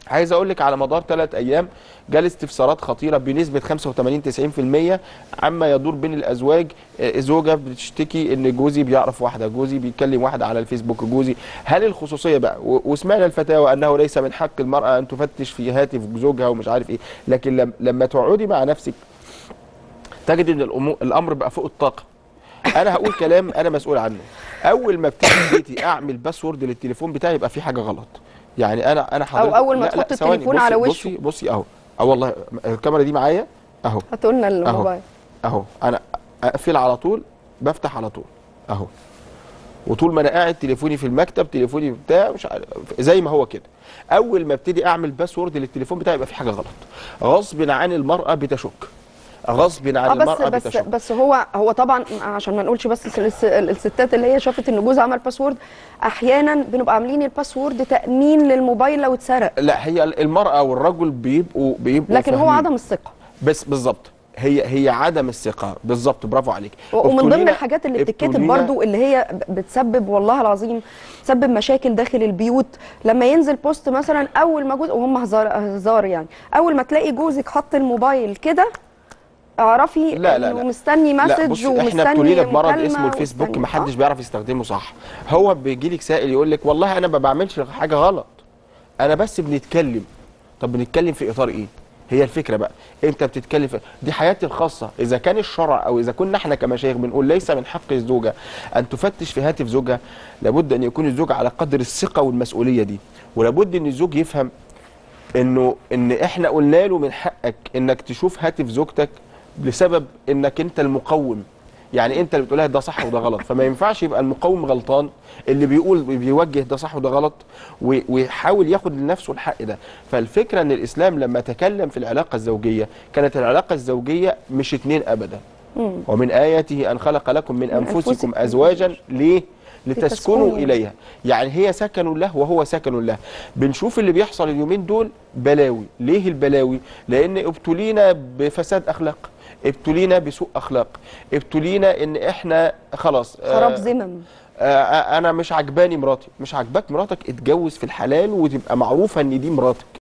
عايز اقول لك على مدار ثلاث ايام جالي استفسارات خطيره بنسبه 85 90% عما يدور بين الازواج آه، زوجه بتشتكي ان جوزي بيعرف واحده جوزي بيتكلم واحده على الفيسبوك جوزي هل الخصوصيه بقى و- وسمعنا الفتاوى انه ليس من حق المراه ان تفتش في هاتف زوجها ومش عارف ايه لكن لم- لما تقعدي مع نفسك تجد ان الأمو- الامر بقى فوق الطاقه انا هقول كلام انا مسؤول عنه اول ما ابتدي في بيتي اعمل باسورد للتليفون بتاعي يبقى في حاجه غلط يعني انا انا حضرتك أول ما لا، لا، تحط ثواني، التليفون بصي- على وشه. بصي بصي اهو اه والله الكاميرا دي معايا اهو هاتوا لنا الموبايل اهو انا اقفل على طول بفتح على طول اهو وطول ما انا قاعد تليفوني في المكتب تليفوني بتاع مش عارف زي ما هو كده اول ما ابتدي اعمل باسورد للتليفون بتاعي يبقى في حاجه غلط غصب عن المراه بتشك غصب عن اه بس المراه بس بتشك بس هو هو طبعا عشان ما نقولش بس الس- الس- الستات اللي هي شافت ان جوزها عمل باسورد احيانا بنبقى عاملين الباسورد تامين للموبايل لو اتسرق لا هي المراه والرجل بيبقوا بيبقوا لكن هو فاهمين. عدم الثقه بس بالظبط هي هي عدم الثقه بالظبط برافو عليك ومن ضمن ابتلينا- الحاجات اللي بتتكتب ابتلينا- برضو اللي هي ب- بتسبب والله العظيم تسبب مشاكل داخل البيوت لما ينزل بوست مثلا اول ما جوز وهم هزار هزار يعني اول ما تلاقي جوزك حط الموبايل كده اعرفي لا لا انه لا مستني لا مسج بص ومستني احنا ابتلينا بمرض مكالمة اسمه الفيسبوك ومستني- ما حدش آه. بيعرف يستخدمه صح هو بيجي لك سائل يقول لك والله انا ما بعملش حاجه غلط انا بس بنتكلم طب بنتكلم في اطار ايه هي الفكره بقى انت بتتكلم في دي حياتي الخاصه اذا كان الشرع او اذا كنا احنا كمشايخ بنقول ليس من حق الزوجه ان تفتش في هاتف زوجها لابد ان يكون الزوج على قدر الثقه والمسؤوليه دي ولابد ان الزوج يفهم انه ان احنا قلنا له من حقك انك تشوف هاتف زوجتك لسبب انك انت المقوم يعني انت اللي بتقولها ده صح وده غلط فما ينفعش يبقى المقوم غلطان اللي بيقول بيوجه ده صح وده غلط و- ويحاول ياخد لنفسه الحق ده فالفكره ان الاسلام لما تكلم في العلاقه الزوجيه كانت العلاقه الزوجيه مش اتنين ابدا ومن اياته ان خلق لكم من انفسكم أنفسكم ازواجا ليه لتسكنوا لتسكنوا. اليها يعني هي سكن له وهو سكن له بنشوف اللي بيحصل اليومين دول بلاوي ليه البلاوي لان ابتلينا بفساد اخلاق ابتلينا بسوء اخلاق ابتلينا ان احنا خلاص خراب آه، ذمم آه انا مش عجباني مراتي مش عجباك مراتك اتجوز في الحلال وتبقى معروفه ان دي مراتك